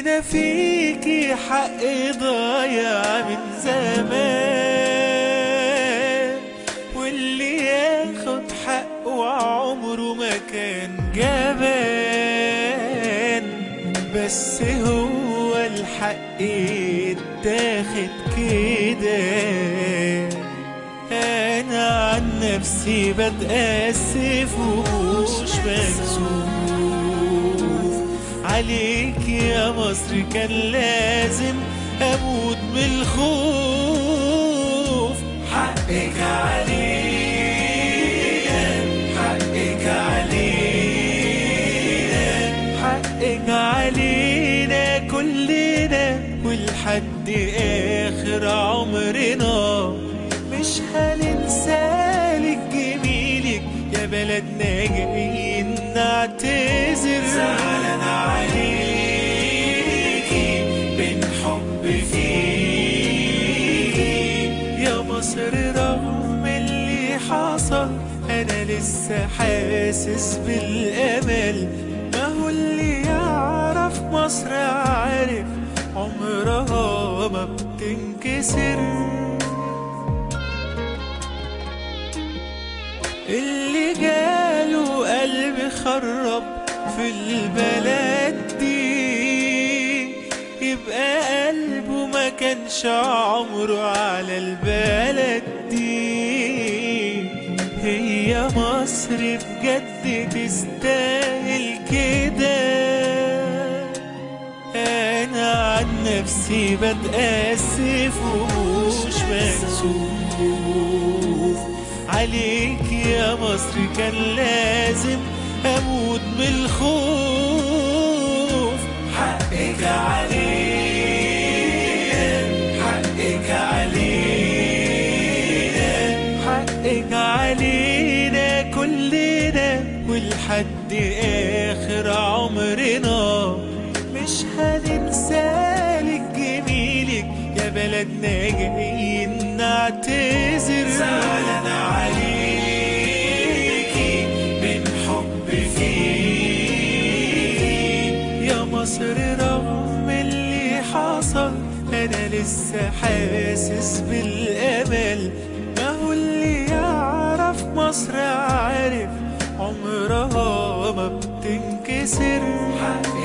لينا فيكي حق ضايع من زمان واللي ياخد حقه عمره ما كان جبان بس هو الحق اتاخد كده انا عن نفسي بتأسف ومش مكسوف عليك يا مصر كان لازم اموت من الخوف حقك علينا حقك علينا حقك علينا كلنا ولحد اخر عمرنا مش هننسالك جميلك يا بلدنا جايين نعتذر زعلان عليكي بنحب فيكي يا مصر رغم اللي حصل انا لسه حاسس بالامل ما هو اللي يعرف مصر عارف عمرها ما بتنكسر اللي جاله قلب خرب في البلد دي يبقى قلبه ما كانش عمره على البلد دي هي مصر بجد تستاهل كده انا عن نفسي بتأسف ومش مكسوف عليك يا مصر كان لازم اموت من الخوف حقك علينا حقك علينا حقك علينا كلنا ولحد اخر عمرنا مش هننسالك جميلك يا بلدنا جايين نعتذر زعلان عليكي بنحب فيكي يا مصر رغم اللي حصل انا لسه حاسس بالامل ما هو اللي يعرف مصر عارف عمرها ما بتنكسر حقك